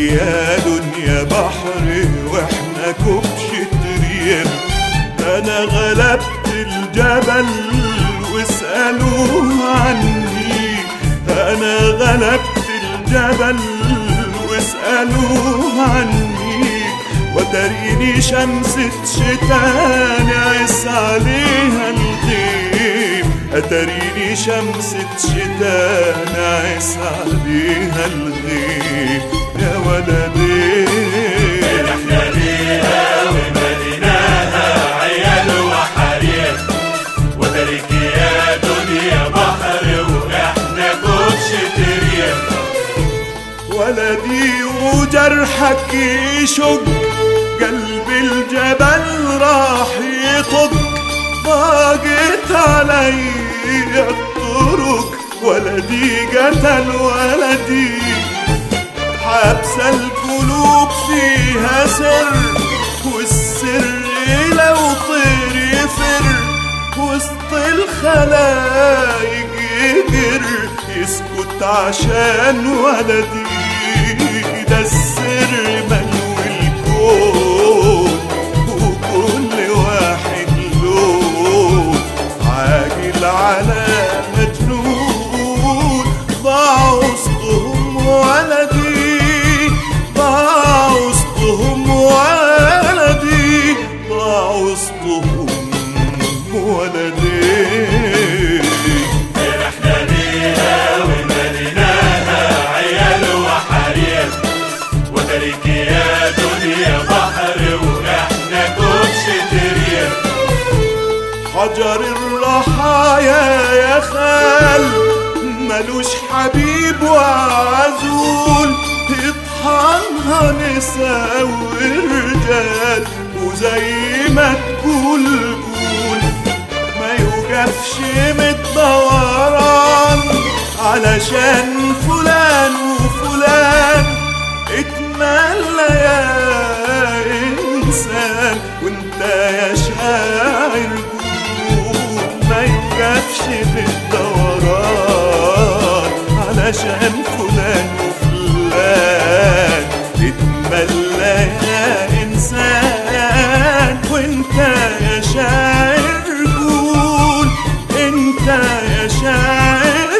يا دنيا بحر واحنا كبشة ريم انا غلبت الجبل واسألوه عني انا غلبت الجبل واسألوه عني وتريني شمسة شتاء نعس عليها الغيم أتريني شمسة شتاء نعس عليها الغيم يا ولدي فرحنا بيها ومديناها عيال وحريم وترك يا دنيا بحر واحنا كبشة ريم ولدي وجرحك يشق قلب الجبل راح يطق ضاقت علي الطرق ولدي قتل ولدي حبس القلوب فيها سر والسر لو طير يفر وسط الخلايق يقر يسكت عشان ولدي ده السر ملو الكون وكل واحد لون عاجل على مجنون ضاع وسطهم ولدي ضاع وسطهم ولدي ضاع وسطهم ولدي فرحنا بيها ومديناها عيال وحريم وترك يا دنيا بحر واحنا كبشة ريم حجر الرحايا يا خال ملوش حبيب وعزول يطحنها نساء ورجال وزي ما تقول قول ما يوقفش متدوران علشان فلان وفلان اتملى يا انسان وانت يا شاعر قول ما يوقفش بالدوران علشان فلان وفلان اتملى يا انسان وانت يا شاعر قول انت يا شاعر